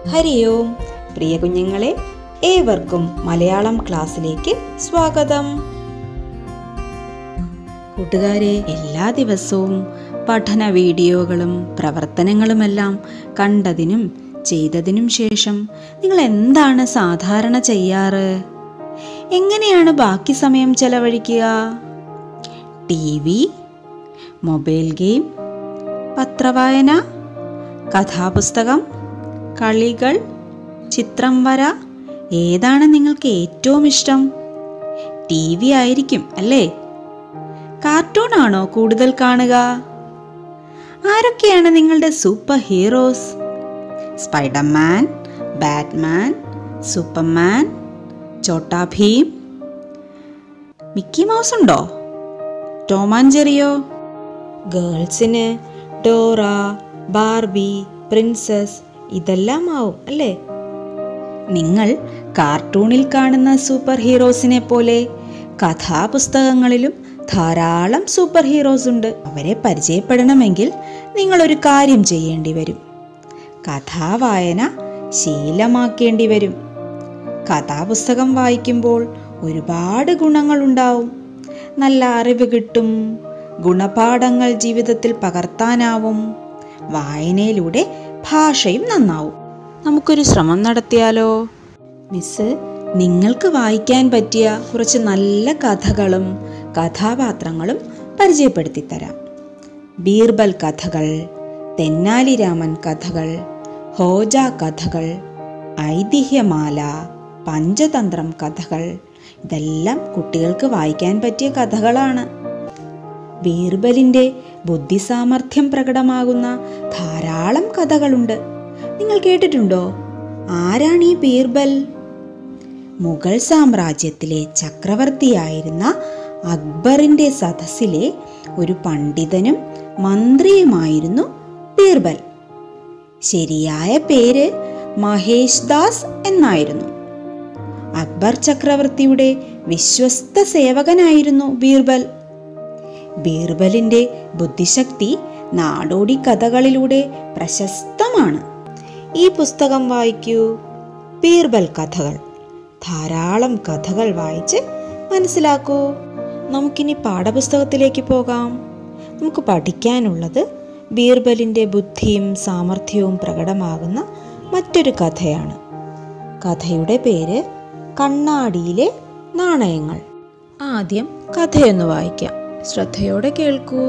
ഹരി ഓം പ്രിയ കുഞ്ഞുങ്ങളെ ഏവർക്കും മലയാളം ക്ലാസ്സിലേക്ക് സ്വാഗതം കൂട്ടുകാരെ എല്ലാ ദിവസവും പഠന വീഡിയോകളും പ്രവർത്തനങ്ങളുമെല്ലാം കണ്ടതിനും ചെയ്തതിനും ശേഷം നിങ്ങൾ എന്താണ് സാധാരണ ചെയ്യാറ് എങ്ങനെയാണ് ബാക്കി സമയം ചെലവഴിക്കുക ടി വി മൊബൈൽ ഗെയിം പത്രവായന കഥാപുസ്തകം കളികൾ ചിത്രം വര ഏതാണ് നിങ്ങൾക്ക് ഏറ്റവും ഇഷ്ടം ടി വി ആയിരിക്കും അല്ലേ കാർട്ടൂൺ ആണോ കൂടുതൽ കാണുക ആരൊക്കെയാണ് നിങ്ങളുടെ super heroes Spiderman Batman Superman Chhota Bheem Mickey Mouse ഉണ്ടോ ടോം ആൻഡ് ജെറിയോ ഗേൾസിന് ഡോറ ബാർബി പ്രിൻസസ് ഇതെല്ലാം ആവും അല്ലേ നിങ്ങൾ കാർട്ടൂണിൽ കാണുന്ന സൂപ്പർ ഹീറോസിനെ പോലെ കഥാപുസ്തകങ്ങളിലും ധാരാളം സൂപ്പർ ഹീറോസ് ഉണ്ട് അവരെ പരിചയപ്പെടണമെങ്കിൽ നിങ്ങൾ ഒരു കാര്യം ചെയ്യേണ്ടി വരും കഥാവായന ശീലമാക്കേണ്ടി വരും കഥാപുസ്തകം വായിക്കുമ്പോൾ ഒരുപാട് ഗുണങ്ങളുണ്ടാവും നല്ല അറിവ് കിട്ടും ഗുണപാഠങ്ങൾ ജീവിതത്തിൽ പകർത്താനാവും വായനയിലൂടെ ഭാഷയും നന്നാവും നമുക്കൊരു ശ്രമം നടത്തിയാലോ മിസ് നിങ്ങൾക്ക് വായിക്കാൻ പറ്റിയ കുറച്ച് നല്ല കഥകളും കഥാപാത്രങ്ങളും പരിചയപ്പെടുത്തി തരാം ബീർബൽ കഥകൾ തെന്നാലി രാമൻ കഥകൾ ഹോജ കഥകൾ ഐതിഹ്യമാല പഞ്ചതന്ത്രം കഥകൾ ഇതെല്ലാം കുട്ടികൾക്ക് വായിക്കാൻ പറ്റിയ കഥകളാണ് ബീർബലിന്റെ ബുദ്ധിസാമർഥ്യം പ്രകടമാകുന്ന ധാരാളം കഥകളുണ്ട് നിങ്ങൾ കേട്ടിട്ടുണ്ടോ ആരാണ് ഈ ബീർബൽ മുഗൾ സാമ്രാജ്യത്തിലെ ചക്രവർത്തിയായിരുന്ന അക്ബറിന്റെ സദസ്സിലെ ഒരു പണ്ഡിതനും മന്ത്രിയുമായിരുന്നു ബീർബൽ ശരിയായ പേര് മഹേഷ് ദാസ് എന്നായിരുന്നു അക്ബർ ചക്രവർത്തിയുടെ വിശ്വസ്ത സേവകനായിരുന്നു ബീർബൽ ബീർബലിന്റെ ബുദ്ധിശക്തി നാടോടി കഥകളിലൂടെ പ്രശസ്തമാണ് ഈ പുസ്തകം വായിക്കൂ ബീർബൽ കഥകൾ ധാരാളം കഥകൾ വായിച്ച് മനസ്സിലാക്കൂ നമുക്കിനി പാഠപുസ്തകത്തിലേക്ക് പോകാം നമുക്ക് പഠിക്കാനുള്ളത് ബീർബലിന്റെ ബുദ്ധിയും സാമർഥ്യവും പ്രകടമാകുന്ന മറ്റൊരു കഥയാണ് കഥയുടെ പേര് കണ്ണാടിയിലെ നാണയങ്ങൾ ആദ്യം കഥയൊന്ന് വായിക്കാം ശ്രദ്ധയോടെ കേൾക്കൂ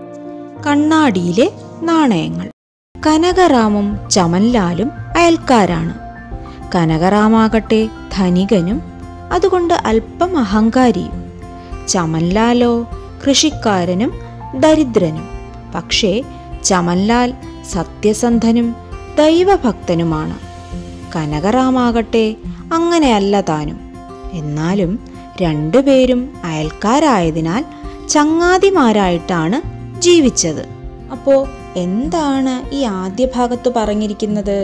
കണ്ണാടിയിലെ നാണയങ്ങൾ കനകറാമും ചമൻലാലും അയൽക്കാരാണ് കനകറാമാകട്ടെ ധനികനും അതുകൊണ്ട് അല്പം അഹങ്കാരിയും ചമൻലാലോ കൃഷിക്കാരനും ദരിദ്രനും പക്ഷേ ചമൻലാൽ സത്യസന്ധനും ദൈവഭക്തനുമാണ് കനകറാമാകട്ടെ അങ്ങനെയല്ല താനും എന്നാലും രണ്ടുപേരും അയൽക്കാരായതിനാൽ ചങ്ങാതിമാരായിട്ടാണ് ജീവിച്ചത് അപ്പോ എന്താണ് ഈ ആദ്യ ഭാഗത്ത് പറഞ്ഞിരിക്കുന്നത്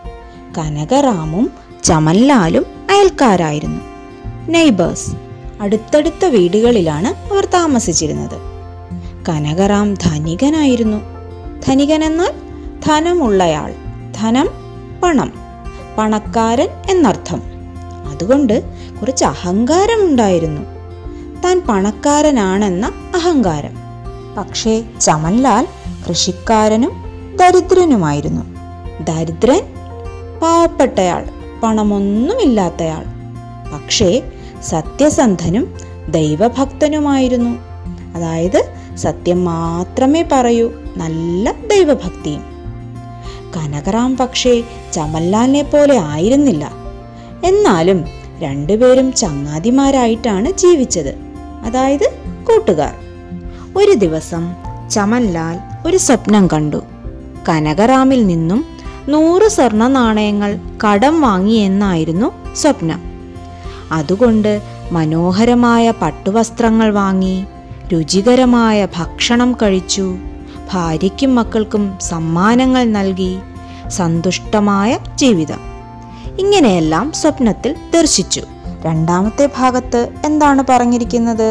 കനകറാമും ചമൻലാലും അയൽക്കാരായിരുന്നു നെയ്ബേഴ്സ് അടുത്തടുത്ത വീടുകളിലാണ് അവർ താമസിച്ചിരുന്നത് കനകറാം ധനികനായിരുന്നു ധനികൻ എന്നാൽ ധനമുള്ളയാൾ ധനം പണം പണക്കാരൻ എന്നർത്ഥം അതുകൊണ്ട് കുറച്ച് അഹങ്കാരമുണ്ടായിരുന്നു താൻ പണക്കാരനാണെന്ന അഹങ്കാരം പക്ഷേ ചമൻലാൽ കൃഷിക്കാരനും ദരിദ്രനുമായിരുന്നു ദരിദ്രൻ പാവപ്പെട്ടയാൾ പണമൊന്നുമില്ലാത്തയാൾ പക്ഷേ സത്യസന്ധനും ദൈവഭക്തനുമായിരുന്നു അതായത് സത്യം മാത്രമേ പറയൂ നല്ല ദൈവഭക്തിയും കനകറാം പക്ഷേ ചമൻലാലിനെ പോലെ ആയിരുന്നില്ല എന്നാലും രണ്ടുപേരും ചങ്ങാതിമാരായിട്ടാണ് ജീവിച്ചത് അതായത് കൂട്ടുകാർ ഒരു ദിവസം ചമൻലാൽ ഒരു സ്വപ്നം കണ്ടു കനകറാമിൽ നിന്നും നൂറ് സ്വർണ നാണയങ്ങൾ കടം വാങ്ങി എന്നായിരുന്നു സ്വപ്നം അതുകൊണ്ട് മനോഹരമായ പട്ടുവസ്ത്രങ്ങൾ വാങ്ങി രുചികരമായ ഭക്ഷണം കഴിച്ചു ഭാര്യയ്ക്കും മക്കൾക്കും സമ്മാനങ്ങൾ നൽകി സന്തുഷ്ടമായ ജീവിതം ഇങ്ങനെയെല്ലാം സ്വപ്നത്തിൽ ദർശിച്ചു രണ്ടാമത്തെ ഭാഗത്ത് എന്താണ് പറഞ്ഞിരിക്കുന്നത്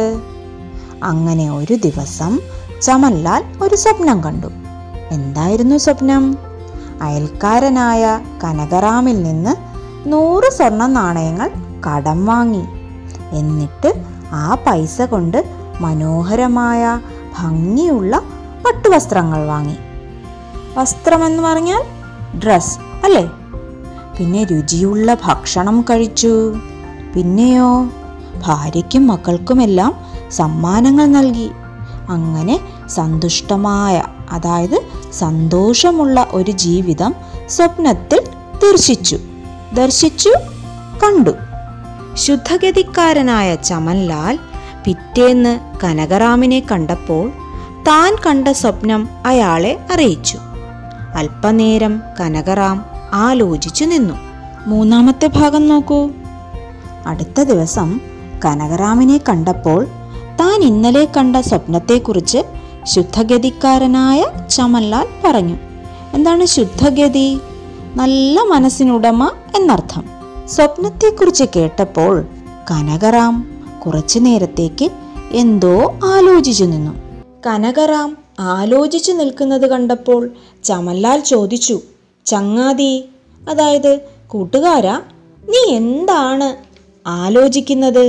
അങ്ങനെ ഒരു ദിവസം ചമൻലാൽ ഒരു സ്വപ്നം കണ്ടു എന്തായിരുന്നു സ്വപ്നം അയൽക്കാരനായ കനകറാമിൽ നിന്ന് നൂറ് സ്വർണ്ണ നാണയങ്ങൾ കടം വാങ്ങി എന്നിട്ട് ആ പൈസ കൊണ്ട് മനോഹരമായ ഭംഗിയുള്ള പട്ടുവസ്ത്രങ്ങൾ വാങ്ങി വസ്ത്രമെന്ന് പറഞ്ഞാൽ ഡ്രസ് അല്ലേ പിന്നെ രുചിയുള്ള ഭക്ഷണം കഴിച്ചു പിന്നെയോ ഭാര്യയ്ക്കും മക്കൾക്കുമെല്ലാം സമ്മാനങ്ങൾ നൽകി അങ്ങനെ സന്തുഷ്ടമായ അതായത് സന്തോഷമുള്ള ഒരു ജീവിതം സ്വപ്നത്തിൽ ദർശിച്ചു ദർശിച്ചു കണ്ടു ശുദ്ധഗതിക്കാരനായ ചമൻലാൽ പിറ്റേന്ന് കനകറാമിനെ കണ്ടപ്പോൾ താൻ കണ്ട സ്വപ്നം അയാളെ അറിയിച്ചു അല്പനേരം കനകറാം ആലോചിച്ചു നിന്നു മൂന്നാമത്തെ ഭാഗം നോക്കൂ അടുത്ത ദിവസം കനകറാമിനെ കണ്ടപ്പോൾ താൻ ഇന്നലെ കണ്ട സ്വപ്നത്തെക്കുറിച്ച് ശുദ്ധഗതിക്കാരനായ ചമൻലാൽ പറഞ്ഞു എന്താണ് ശുദ്ധഗതി നല്ല മനസ്സിനുടമ എന്നർത്ഥം സ്വപ്നത്തെക്കുറിച്ച് കേട്ടപ്പോൾ കനകറാം കുറച്ചു നേരത്തേക്ക് എന്തോ ആലോചിച്ചു നിന്നു കനകറാം ആലോചിച്ചു നിൽക്കുന്നത് കണ്ടപ്പോൾ ചമൻലാൽ ചോദിച്ചു ചങ്ങാതി അതായത് കൂട്ടുകാരാ നീ എന്താണ് ആലോചിക്കുന്നത്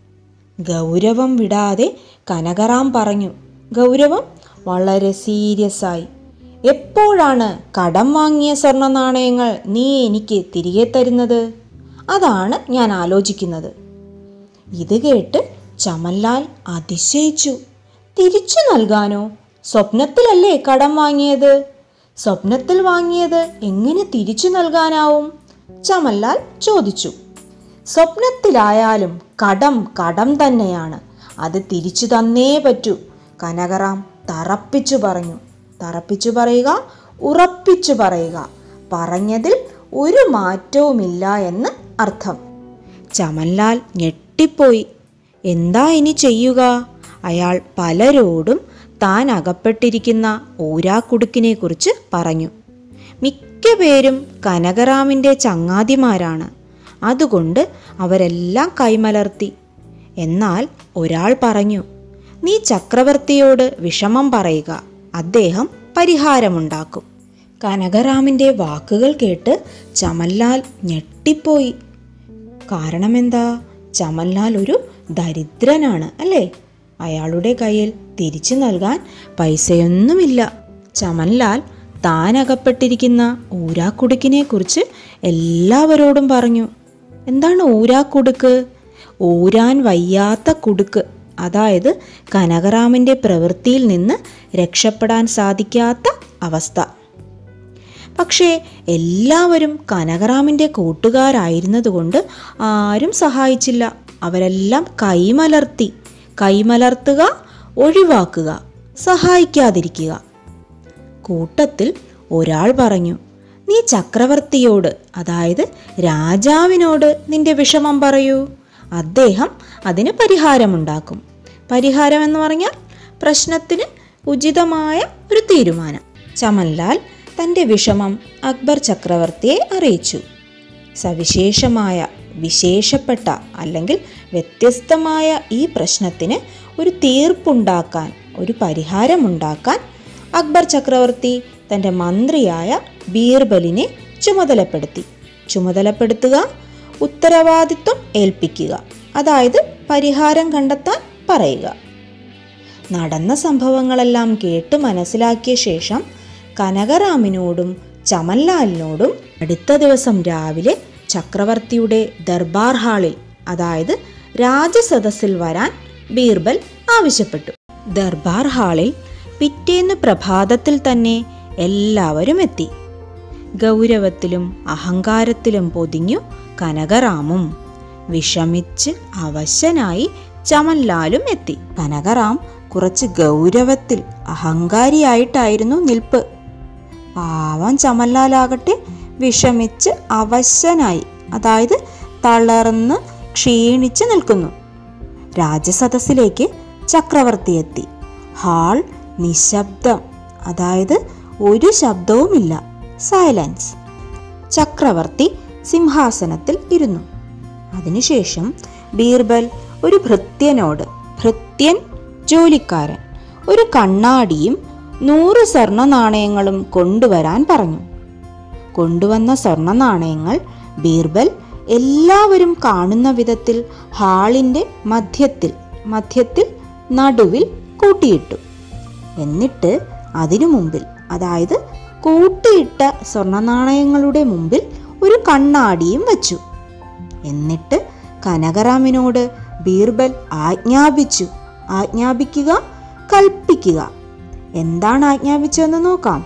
ഗൗരവം വിടാതെ കനകറാം പറഞ്ഞു ഗൗരവം വളരെ സീരിയസ് ആയി എപ്പോഴാണ് കടം വാങ്ങിയ സ്വർണ്ണ നാണയങ്ങൾ നീ എനിക്ക് തിരികെ തരുന്നത് അതാണ് ഞാൻ ആലോചിക്കുന്നത് ഇത് കേട്ട് ചമൻലാൽ അതിശയിച്ചു തിരിച്ചു നൽകാനോ സ്വപ്നത്തിലല്ലേ കടം വാങ്ങിയത് സ്വപ്നത്തിൽ വാങ്ങിയത് എങ്ങനെ തിരിച്ചു നൽകാനാവും ചമൻലാൽ ചോദിച്ചു സ്വപ്നത്തിലായാലും കടം കടം തന്നെയാണ് അത് തിരിച്ചു തന്നേ പറ്റൂ കനകറാം തറപ്പിച്ചു പറഞ്ഞു തറപ്പിച്ചു പറയുക ഉറപ്പിച്ചു പറയുക പറഞ്ഞതിൽ ഒരു മാറ്റവുമില്ല എന്ന് അർത്ഥം ചമൻലാൽ ഞെട്ടിപ്പോയി എന്താ ഇനി ചെയ്യുക അയാൾ പലരോടും താൻ അകപ്പെട്ടിരിക്കുന്ന ഊരാക്കുടുക്കിനെ കുറിച്ച് പറഞ്ഞു മിക്ക പേരും കനകറാമിൻ്റെ ചങ്ങാതിമാരാണ് അതുകൊണ്ട് അവരെല്ലാം കൈമലർത്തി എന്നാൽ ഒരാൾ പറഞ്ഞു നീ ചക്രവർത്തിയോട് വിഷമം പറയുക അദ്ദേഹം പരിഹാരമുണ്ടാക്കും കനകറാമിൻ്റെ വാക്കുകൾ കേട്ട് ചമൻലാൽ ഞെട്ടിപ്പോയി കാരണമെന്താ ചമൻലാൽ ഒരു ദരിദ്രനാണ് അല്ലേ അയാളുടെ കയ്യിൽ തിരിച്ചു നൽകാൻ പൈസയൊന്നുമില്ല ചമൻലാൽ താൻ അകപ്പെട്ടിരിക്കുന്ന ഊരാക്കുടുക്കിനെ കുറിച്ച് എല്ലാവരോടും പറഞ്ഞു എന്താണ് ഊരാക്കുടുക്ക് ഊരാൻ വയ്യാത്ത കുടുക്ക് അതായത് കനകറാമിൻ്റെ പ്രവൃത്തിയിൽ നിന്ന് രക്ഷപ്പെടാൻ സാധിക്കാത്ത അവസ്ഥ പക്ഷേ എല്ലാവരും കനകറാമിൻ്റെ കൂട്ടുകാരായിരുന്നതുകൊണ്ട് ആരും സഹായിച്ചില്ല അവരെല്ലാം കൈമലർത്തി കൈമലർത്തുക ഒഴിവാക്കുക സഹായിക്കാതിരിക്കുക കൂട്ടത്തിൽ ഒരാൾ പറഞ്ഞു നീ ചക്രവർത്തിയോട് അതായത് രാജാവിനോട് നിന്റെ വിഷമം പറയൂ അദ്ദേഹം അതിന് പരിഹാരമുണ്ടാക്കും പരിഹാരം എന്ന് പറഞ്ഞാൽ പ്രശ്നത്തിന് ഉചിതമായ ഒരു തീരുമാനം ചമൻലാൽ തൻ്റെ വിഷമം അക്ബർ ചക്രവർത്തിയെ അറിയിച്ചു സവിശേഷമായ വിശേഷപ്പെട്ട അല്ലെങ്കിൽ വ്യത്യസ്തമായ ഈ പ്രശ്നത്തിന് ഒരു തീർപ്പുണ്ടാക്കാൻ ഒരു പരിഹാരമുണ്ടാക്കാൻ അക്ബർ ചക്രവർത്തി തൻ്റെ മന്ത്രിയായ ബീർബലിനെ ചുമതലപ്പെടുത്തി ചുമതലപ്പെടുത്തുക ഉത്തരവാദിത്വം ഏൽപ്പിക്കുക അതായത് പരിഹാരം കണ്ടെത്താൻ പറയുക നടന്ന സംഭവങ്ങളെല്ലാം കേട്ട് മനസ്സിലാക്കിയ ശേഷം കനകറാമിനോടും ചമൻലാലിനോടും അടുത്ത ദിവസം രാവിലെ ചക്രവർത്തിയുടെ ദർബാർ ഹാളിൽ അതായത് രാജസദസ്സിൽ വരാൻ ബീർബൽ ആവശ്യപ്പെട്ടു ദർബാർ ഹാളിൽ പിറ്റേന്ന് പ്രഭാതത്തിൽ തന്നെ എല്ലാവരും എത്തി ഗൗരവത്തിലും അഹങ്കാരത്തിലും പൊതിഞ്ഞു കനകറാമും വിഷമിച്ച് അവശനായി ചമൻലാലും എത്തി കനകറാം കുറച്ച് ഗൗരവത്തിൽ അഹങ്കാരിയായിട്ടായിരുന്നു നിൽപ്പ് പാവം ചമൻലാലാകട്ടെ വിഷമിച്ച് അവശനായി അതായത് തളർന്ന് ക്ഷീണിച്ച് നിൽക്കുന്നു രാജസദസ്സിലേക്ക് ചക്രവർത്തി എത്തി ഹാൾ നിശബ്ദം അതായത് ഒരു ശബ്ദവുമില്ല സൈലൻസ് ചക്രവർത്തി സിംഹാസനത്തിൽ ഇരുന്നു അതിനുശേഷം ബീർബൽ ഒരു ഭൃത്യനോട് ഭൃത്യൻ ജോലിക്കാരൻ ഒരു കണ്ണാടിയും നൂറ് സ്വർണ്ണ നാണയങ്ങളും കൊണ്ടുവരാൻ പറഞ്ഞു കൊണ്ടുവന്ന സ്വർണ്ണ നാണയങ്ങൾ ബീർബൽ എല്ലാവരും കാണുന്ന വിധത്തിൽ ഹാളിൻ്റെ മധ്യത്തിൽ മധ്യത്തിൽ നടുവിൽ കൂട്ടിയിട്ടു എന്നിട്ട് അതിനു മുമ്പിൽ അതായത് കൂട്ടിയിട്ട സ്വർണ്ണ നാണയങ്ങളുടെ മുമ്പിൽ ഒരു കണ്ണാടിയും വച്ചു എന്നിട്ട് കനകറാമിനോട് ബീർബൽ ആജ്ഞാപിച്ചു ആജ്ഞാപിക്കുക കൽപ്പിക്കുക എന്താണ് ആജ്ഞാപിച്ചതെന്ന് നോക്കാം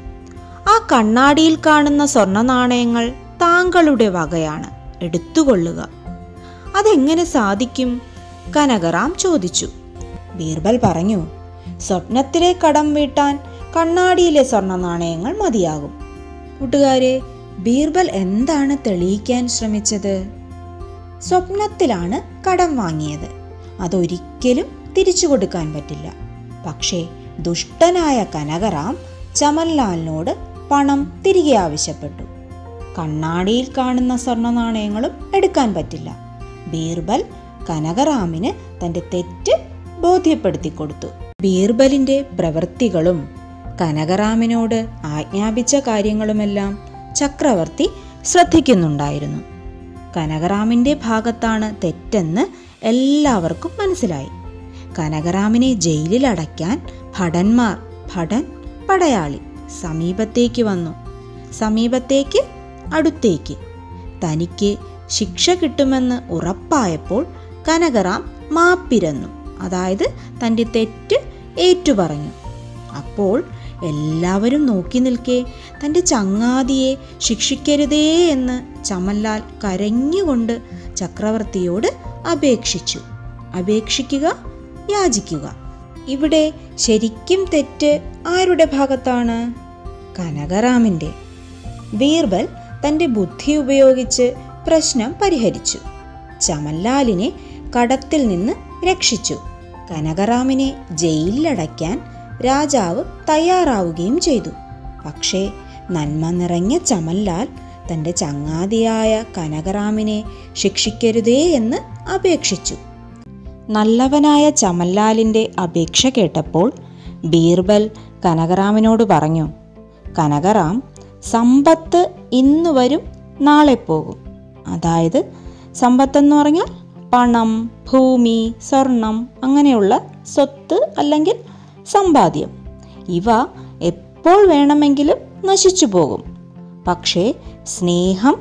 ആ കണ്ണാടിയിൽ കാണുന്ന സ്വർണ്ണ നാണയങ്ങൾ താങ്കളുടെ വകയാണ് എടുത്തുകൊള്ളുക അതെങ്ങനെ സാധിക്കും കനകറാം ചോദിച്ചു ബീർബൽ പറഞ്ഞു സ്വപ്നത്തിലെ കടം വീട്ടാൻ കണ്ണാടിയിലെ സ്വർണ്ണ നാണയങ്ങൾ മതിയാകും കൂട്ടുകാരെ ബീർബൽ എന്താണ് തെളിയിക്കാൻ ശ്രമിച്ചത് സ്വപ്നത്തിലാണ് കടം വാങ്ങിയത് അതൊരിക്കലും തിരിച്ചു കൊടുക്കാൻ പറ്റില്ല പക്ഷേ ദുഷ്ടനായ കനകറാം ചമൻലാലിനോട് പണം തിരികെ ആവശ്യപ്പെട്ടു കണ്ണാടിയിൽ കാണുന്ന സ്വർണ്ണ നാണയങ്ങളും എടുക്കാൻ പറ്റില്ല ബീർബൽ കനകറാമിന് തന്റെ തെറ്റ് ബോധ്യപ്പെടുത്തി കൊടുത്തു ബീർബലിന്റെ പ്രവൃത്തികളും കനകറാമിനോട് ആജ്ഞാപിച്ച കാര്യങ്ങളുമെല്ലാം ചക്രവർത്തി ശ്രദ്ധിക്കുന്നുണ്ടായിരുന്നു കനകറാമിന്റെ ഭാഗത്താണ് തെറ്റെന്ന് എല്ലാവർക്കും മനസ്സിലായി കനകറാമിനെ ജയിലിൽ അടയ്ക്കാൻ ഭടന്മാർ ഭടൻ പടയാളി സമീപത്തേക്ക് വന്നു സമീപത്തേക്ക് അടുത്തേക്ക് തനിക്ക് ശിക്ഷ കിട്ടുമെന്ന് ഉറപ്പായപ്പോൾ കനകറാം മാപ്പിരന്നു അതായത് തൻ്റെ തെറ്റ് ഏറ്റുപറഞ്ഞു അപ്പോൾ എല്ലാവരും നോക്കി നിൽക്കെ തൻ്റെ ചങ്ങാതിയെ ശിക്ഷിക്കരുതേ എന്ന് ചമൻലാൽ കരഞ്ഞുകൊണ്ട് ചക്രവർത്തിയോട് അപേക്ഷിച്ചു അപേക്ഷിക്കുക യാചിക്കുക ഇവിടെ ശരിക്കും തെറ്റ് ആരുടെ ഭാഗത്താണ് കനകറാമിൻ്റെ ബീർബൽ തൻ്റെ ബുദ്ധി ഉപയോഗിച്ച് പ്രശ്നം പരിഹരിച്ചു ചമൻലാലിനെ കടത്തിൽ നിന്ന് രക്ഷിച്ചു കനകറാമിനെ ജയിലിലടയ്ക്കാൻ രാജാവ് തയ്യാറാവുകയും ചെയ്തു പക്ഷേ നന്മ നിറഞ്ഞ ചമൻലാൽ തൻ്റെ ചങ്ങാതിയായ കനകറാമിനെ ശിക്ഷിക്കരുതേ എന്ന് അപേക്ഷിച്ചു നല്ലവനായ ചമൻലാലിൻ്റെ അപേക്ഷ കേട്ടപ്പോൾ ബീർബൽ കനകറാമിനോട് പറഞ്ഞു കനകറാം സമ്പത്ത് ഇന്ന് വരും നാളെ പോകും അതായത് സമ്പത്തെന്ന് പറഞ്ഞാൽ പണം ഭൂമി സ്വർണം അങ്ങനെയുള്ള സ്വത്ത് അല്ലെങ്കിൽ സമ്പാദ്യം ഇവ എപ്പോൾ വേണമെങ്കിലും നശിച്ചു പോകും പക്ഷേ സ്നേഹം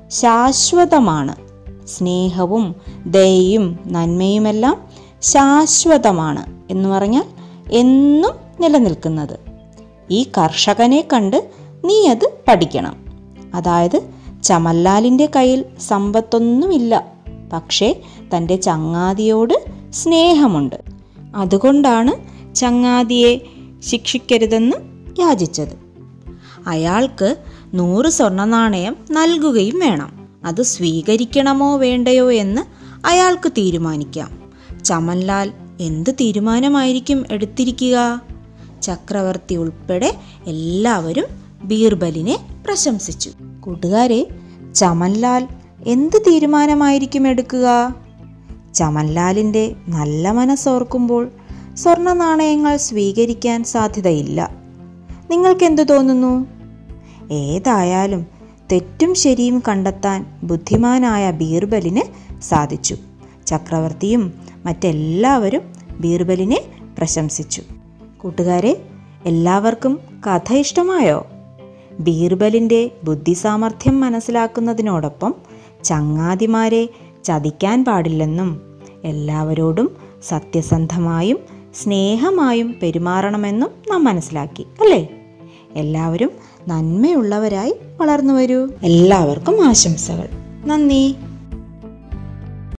ശാശ്വതമാണ് സ്നേഹവും ദയയും നന്മയുമെല്ലാം ശാശ്വതമാണ് എന്ന് പറഞ്ഞാൽ എന്നും നിലനിൽക്കുന്നത് ഈ കർഷകനെ കണ്ട് നീ അത് പഠിക്കണം അതായത് ചമല്ലാലിൻ്റെ കയ്യിൽ സമ്പത്തൊന്നുമില്ല പക്ഷേ തൻ്റെ ചങ്ങാതിയോട് സ്നേഹമുണ്ട് അതുകൊണ്ടാണ് ചങ്ങാതിയെ ശിക്ഷിക്കരുതെന്ന് യാചിച്ചത് അയാൾക്ക് നൂറ് സ്വർണ്ണ നാണയം നൽകുകയും വേണം അത് സ്വീകരിക്കണമോ വേണ്ടയോ എന്ന് അയാൾക്ക് തീരുമാനിക്കാം ചമൻലാൽ എന്ത് തീരുമാനമായിരിക്കും എടുത്തിരിക്കുക ചക്രവർത്തി ഉൾപ്പെടെ എല്ലാവരും ബീർബലിനെ പ്രശംസിച്ചു കൂട്ടുകാരെ ചമൻലാൽ എന്ത് തീരുമാനമായിരിക്കും എടുക്കുക ചമൻലാലിൻ്റെ നല്ല മനസ്സോർക്കുമ്പോൾ സ്വർണ്ണ നാണയങ്ങൾ സ്വീകരിക്കാൻ സാധ്യതയില്ല നിങ്ങൾക്കെന്തു തോന്നുന്നു ഏതായാലും തെറ്റും ശരിയും കണ്ടെത്താൻ ബുദ്ധിമാനായ ബീർബലിന് സാധിച്ചു ചക്രവർത്തിയും മറ്റെല്ലാവരും ബീർബലിനെ പ്രശംസിച്ചു കൂട്ടുകാരെ എല്ലാവർക്കും കഥ ഇഷ്ടമായോ ബീർബലിൻ്റെ ബുദ്ധിസാമർഥ്യം മനസ്സിലാക്കുന്നതിനോടൊപ്പം ചങ്ങാതിമാരെ ചതിക്കാൻ പാടില്ലെന്നും എല്ലാവരോടും സത്യസന്ധമായും സ്നേഹമായും പെരുമാറണമെന്നും നാം മനസ്സിലാക്കി അല്ലേ എല്ലാവരും നന്മയുള്ളവരായി വളർന്നു വരൂ എല്ലാവർക്കും ആശംസകൾ നന്ദി